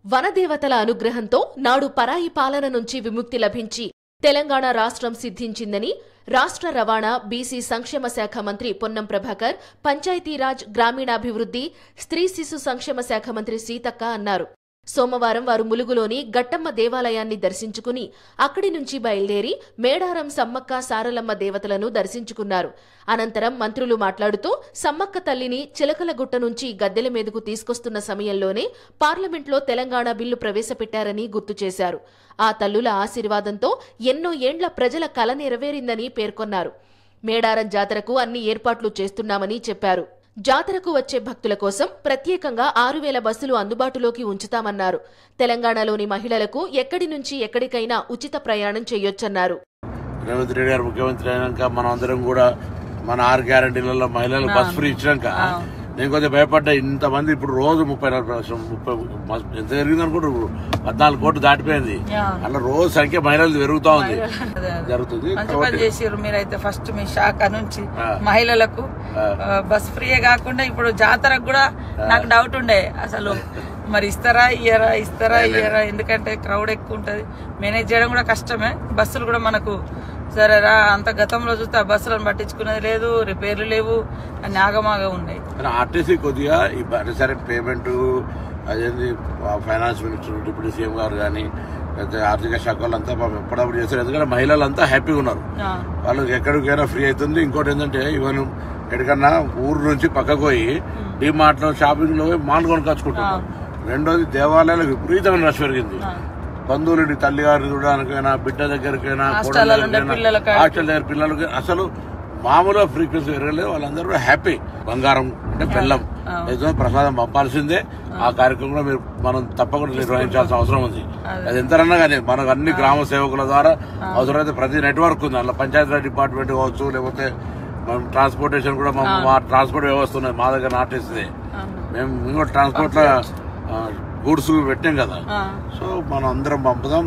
వనదేవతల అనుగ్రహంతో నాడు పరాయి పాలన నుంచి విముక్తి లభించి తెలంగాణ రాష్ట్రం సిద్ధించిందని రాష్ట్ర రవాణా బీసీ సంక్షేమ శాఖ మంత్రి పొన్నం ప్రభాకర్ పంచాయతీరాజ్ గ్రామీణాభివృద్ధి స్త్రీ శిశు సంక్షేమ శాఖ మంత్రి సీతక్క అన్నారు సోమవారం వారు ములుగులోని గట్టమ్మ దేవాలయాన్ని దర్శించుకుని అక్కడి నుంచి బయలుదేరి మేడారం సమ్మక్క సారలమ్మ దేవతలను దర్శించుకున్నారు అనంతరం మంత్రులు మాట్లాడుతూ సమ్మక్క తల్లిని చిలకలగుట్ట నుంచి గద్దెల మీదకు తీసుకొస్తున్న సమయంలోనే పార్లమెంట్లో తెలంగాణ బిల్లు ప్రవేశపెట్టారని గుర్తు చేశారు ఆ తల్లుల ఆశీర్వాదంతో ఎన్నో ఏండ్ల ప్రజల కల నెరవేరిందని పేర్కొన్నారు మేడారం జాతరకు అన్ని ఏర్పాట్లు చేస్తున్నామని చెప్పారు జాతరకు వచ్చే భక్తుల కోసం ప్రత్యేకంగా ఆరు వేల బస్సులు అందుబాటులోకి ఉంచుతామన్నారు తెలంగాణలోని మహిళలకు ఎక్కడి నుంచి ఎక్కడికైనా ఉచిత ప్రయాణం చేయొచ్చన్నారు రేవంత్ రెడ్డి గారు ముఖ్యమంత్రి అయినాక మనం అందరం కూడా మన ఆరు గ్యారంటీలలో మహిళలకు బస్ ఫ్రీ ఇచ్చినాక నేను కొంచెం భయపడ్డా ఇంతమంది ఇప్పుడు రోజు ముప్పై నలభై లక్షలు, ముప్పై మస్- ఎంత జరిగింది అనుకుంటారు పద్నాలుగు కోట్లు దాటిపోయింది అలా రోజు సంఖ్య మహిళలు పెరుగుతా ఉంది అదే, అదే. జరుగుతుంది మంచి పని కాబట్టి చేసారు మీరైతే ఫస్ట్ మీ శాఖ నుంచి ఆ. మహిళలకు ఆ. ఆ, బస్ ఫ్రీయే కాకుండా ఇప్పుడు జాతరకు కూడా నాకు డౌట్ ఉండే అసలు మరి ఇస్తారా ఇయ్యరా ఇస్తారా ఇయ్యరా ఎందుకంటే క్రౌడ్ ఎక్కువ ఉంటది మేనేజ్ చేయడం కూడా కష్టమే బస్సులు కూడా మనకు సరేరా అంత గతంలో చూస్తే ఆ బస్సులను పట్టించుకునేది లేదు రిపేర్లు లేవు అన్ని ఆగమాగా ఉన్నాయి కానీ ఆర్టీసీ కొద్దిగా ఈ బ- సరే పేమెంట్ అదేంది ఫైనాన్స్ మినిస్టర్ డిప్యూటీ సీఎం గారు కానీ లేకపోతే ఆర్థిక శాఖ వాళ్ళంతా పాపం ఎప్పటికప్పుడు చేస్తారు ఎందుకంటే మహిళలంతా హ్యాపీగా ఉన్నారు ఆ, వాళ్ళకి ఎక్కడికైనా ఫ్రీ అవుతుంది ఇంకోటి ఏంటంటే ఈవెన్ ఎక్కడికన్నా ఊరు నుంచి పక్కకు పోయి డిమార్ట్ లో షాపింగ్ లో పోయి మాల్ కొనుకొచ్చుకుంటున్నారు రెండోది దేవాలయాలకు విపరీతమైన రష్ పెరిగింది ఆ. బంధువులు తల్లి గారిని చూడడానికైనా బిడ్డ దగ్గరికైనా కోడళ్ళ హాస్టల్లో ఉండే దగ్గరికైనా, పిల్లలకి హాస్టల్ దగ్గర పిల్లలకి అసలు మామూలుగా ఫ్రీక్వెన్సీ పెరగలేదు వాళ్ళందరూ కూడా హ్యాపీ బంగారం అంటే బెల్లం ఏదో ప్రసాదం పంపాల్సిందే ఆ కార్యక్రమం కూడా మీరు మనం తప్పకుండా నిర్వహించాల్సిన అవసరం ఉంది అది ఎంతరన్నా కానీ మనకు అన్ని గ్రామ సేవకుల ద్వారా అవసరమైతే ప్రతి నెట్వర్క్ ఉంది అలా పంచాయతీరాజ్ డిపార్ట్మెంట్ కావచ్చు లేకపోతే మనం ట్రాన్స్పోర్టేషన్ కూడా మా- మా ట్రాన్స్పోర్ట్ వ్యవస్థ ఉన్నది మా దగ్గర నాటేస్తుంది మేము మేము కూడా ట్రాన్స్పోర్ట్ లో గూడ్స్ పెట్టాం కదా ఆ. సో మనం అందరం పంపుదాం